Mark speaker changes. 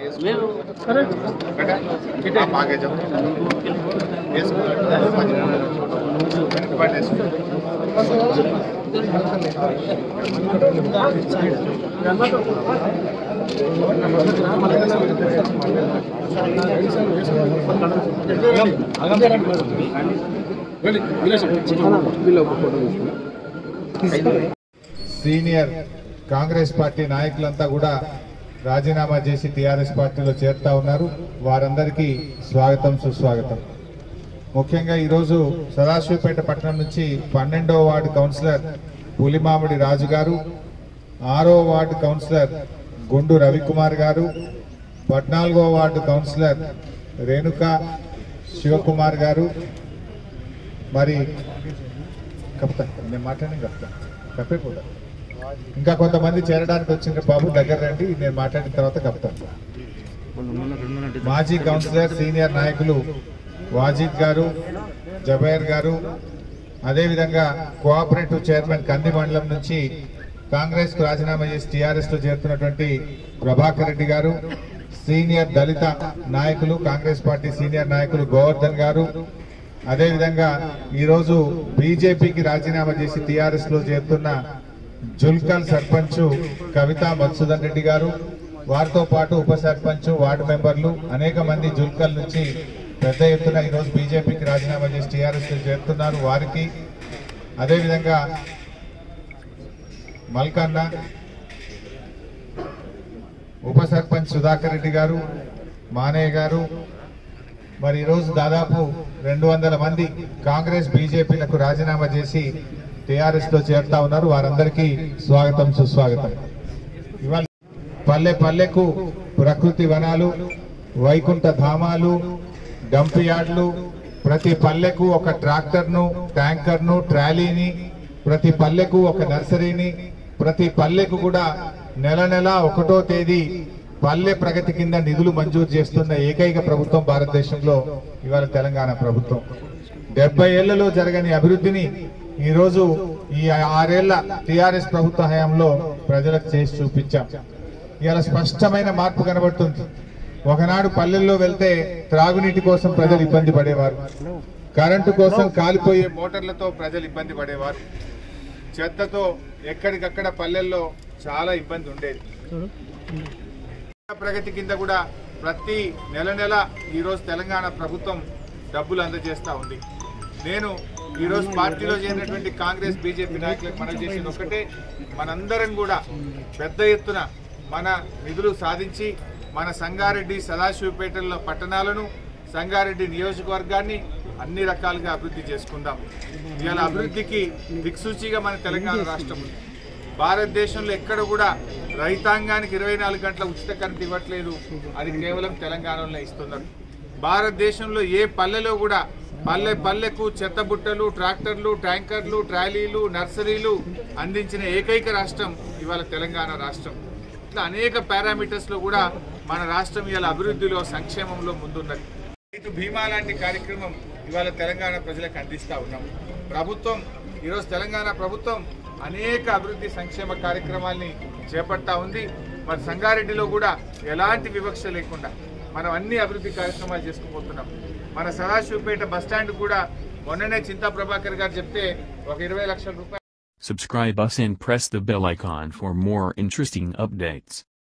Speaker 1: बेटा आप आगे जाओ इसको बैठ इसको సీనియర్ కాంగ్రెస్ పార్టీ నాయకులంతా కూడా రాజీనామా చేసి టీఆర్ఎస్ పార్టీలో చేరుతా ఉన్నారు వారందరికీ స్వాగతం సుస్వాగతం ముఖ్యంగా ఈరోజు సదాశివపేట పట్టణం నుంచి పన్నెండవ వార్డు కౌన్సిలర్ పులిమామిడి రాజు గారు ఆరో వార్డు కౌన్సిలర్ గుండు రవికుమార్ గారు పద్నాలుగో వార్డు కౌన్సిలర్ రేణుక శివకుమార్ గారు మరి కప్తా నేను మాట్లాడిన కప్తా కప్పేపోతా ఇంకా కొంతమంది చేరడానికి వచ్చిన బాబు దగ్గర రండి నేను మాట్లాడిన తర్వాత కప్తాను మాజీ కౌన్సిలర్ సీనియర్ నాయకులు వాజిద్ గారు జబైర్ గారు అదేవిధంగా కోఆపరేటివ్ చైర్మన్ కంది మండలం నుంచి కాంగ్రెస్ కు రాజీనామా చేసి టీఆర్ఎస్ లో చేరుతున్నటువంటి ప్రభాకర్ రెడ్డి గారు సీనియర్ దళిత నాయకులు కాంగ్రెస్ పార్టీ సీనియర్ నాయకులు గోవర్ధన్ గారు అదేవిధంగా ఈరోజు బీజేపీకి రాజీనామా చేసి టీఆర్ఎస్ లో చేరుతున్న జుల్కల్ సర్పంచ్ కవిత మధుసూదన్ రెడ్డి గారు వారితో పాటు ఉప సర్పంచ్ వార్డు మెంబర్లు అనేక మంది జుల్కల్ నుంచి పెద్ద ఎత్తున ఈరోజు బీజేపీకి రాజీనామా చేసి టీఆర్ఎస్ లో చేరుతున్నారు వారికి అదేవిధంగా మల్కన్న ఉప సర్పంచ్ సుధాకర్ రెడ్డి గారు మానయ్య గారు మరి ఈరోజు దాదాపు రెండు వందల మంది కాంగ్రెస్ బీజేపీలకు రాజీనామా చేసి టీఆర్ఎస్ లో చేరుతా ఉన్నారు వారందరికీ స్వాగతం సుస్వాగతం ఇవాళ పల్లె పల్లెకు ప్రకృతి వనాలు వైకుంఠ ధామాలు డంప్ యార్డ్లు ప్రతి పల్లెకు ఒక ట్రాక్టర్ను ట్యాంకర్ను ట్రాలీని ప్రతి పల్లెకు ఒక నర్సరీని ప్రతి పల్లెకు కూడా నెల నెల ఒకటో తేదీ పల్లె ప్రగతి కింద నిధులు మంజూరు చేస్తున్న ఏకైక ప్రభుత్వం భారతదేశంలో ఇవాళ తెలంగాణ ప్రభుత్వం డెబ్బై ఏళ్లలో జరగని అభివృద్ధిని ఈ రోజు ఈ ఆరేళ్ల టిఆర్ఎస్ ప్రభుత్వ హయాంలో ప్రజలకు చేసి చూపించాం ఇవాళ స్పష్టమైన మార్పు కనబడుతుంది ఒకనాడు పల్లెల్లో వెళ్తే త్రాగునీటి కోసం ప్రజలు ఇబ్బంది పడేవారు కరెంటు కోసం కాలిపోయే మోటార్లతో ప్రజలు ఇబ్బంది పడేవారు చెత్తతో ఎక్కడికక్కడ పల్లెల్లో చాలా ఇబ్బంది ఉండేది ప్రగతి కింద కూడా ప్రతి నెల నెల ఈరోజు తెలంగాణ ప్రభుత్వం డబ్బులు అందజేస్తా ఉంది నేను ఈరోజు పార్టీలో చేరినటువంటి కాంగ్రెస్ బీజేపీ నాయకులకు మనం చేసింది ఒకటే మనందరం కూడా పెద్ద ఎత్తున మన నిధులు సాధించి మన సంగారెడ్డి సదాశివపేటలో పట్టణాలను సంగారెడ్డి నియోజకవర్గాన్ని అన్ని రకాలుగా అభివృద్ధి చేసుకుందాం ఇవాళ అభివృద్ధికి దిక్సూచిగా మన తెలంగాణ రాష్ట్రం ఉంది భారతదేశంలో ఎక్కడ కూడా రైతాంగానికి ఇరవై నాలుగు గంటల ఉచిత కరెంట్ ఇవ్వట్లేదు అది కేవలం తెలంగాణలో ఇస్తున్నారు భారతదేశంలో ఏ పల్లెలో కూడా పల్లె పల్లెకు చెత్త బుట్టలు ట్రాక్టర్లు ట్యాంకర్లు ట్రాలీలు నర్సరీలు అందించిన ఏకైక రాష్ట్రం ఇవాళ తెలంగాణ రాష్ట్రం ఇట్లా అనేక పారామీటర్స్ లో కూడా మన రాష్ట్రం ఇవాళ అభివృద్ధిలో సంక్షేమంలో ముందున్నది రైతు బీమా లాంటి కార్యక్రమం ఇవాళ తెలంగాణ ప్రజలకు అందిస్తా ఉన్నాం ప్రభుత్వం ఈరోజు తెలంగాణ ప్రభుత్వం అనేక అభివృద్ధి సంక్షేమ కార్యక్రమాల్ని చేపడతా ఉంది మరి సంగారెడ్డిలో కూడా ఎలాంటి వివక్ష లేకుండా మనం అన్ని అభివృద్ధి కార్యక్రమాలు చేసుకుపోతున్నాం మన సదాశివపేట బస్టాండ్ కూడా మొన్ననే చింతా ప్రభాకర్ గారు చెప్తే ఒక ఇరవై లక్షల రూపాయలు
Speaker 2: Subscribe us and press the bell icon for more interesting updates.